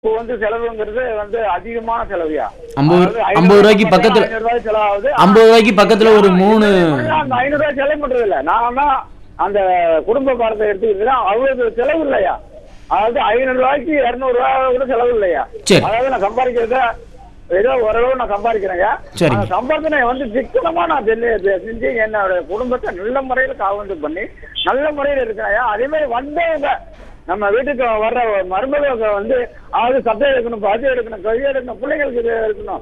இப்போ வந்து செலவுங்கிறது வந்து அதிகமான செலவுயா ஐம்பது அதாவது ஐநூறு ஐம்பது ரூபாய்க்கு ரூபாய் பக்கத்துல ஐநூறு ரூபாய் செலவாகுது ஐம்பது ரூபாய்க்கு பக்கத்துல ஒரு மூணு அந்த ஐநூறு ரூபாய் செலவு பண்றது இல்ல நான் தான் அந்த குடும்ப பாரத்தை எடுத்துக்கிட்டு அவ்வளவு செலவு இல்லையா அதாவது ஐநூறு ரூபாய்க்கு இருநூறு ரூபாய் கூட செலவு இல்லையா சரி. அதாவது நான் சம்பாதிக்கிறத ஏதோ ஓரளவு நான் சம்பாதிக்கிறேங்க சரிங்க. அந்த சம்பாதனை வந்து சிக்கனமா நான் செஞ்சு செஞ்சு என்னோட குடும்பத்தை நல்ல முறையில காவந்து பண்ணி நல்ல முறையில இருக்கிறேன் அதே மாதிரி வந்தவங்க நம்ம வீட்டுக்கு வர்ற மருமகளுக்கு வந்து அது சட்டை எடுக்கணும் பதி எடுக்கணும் கை எடுக்கணும் பிள்ளைங்களுக்கு இது இருக்கணும்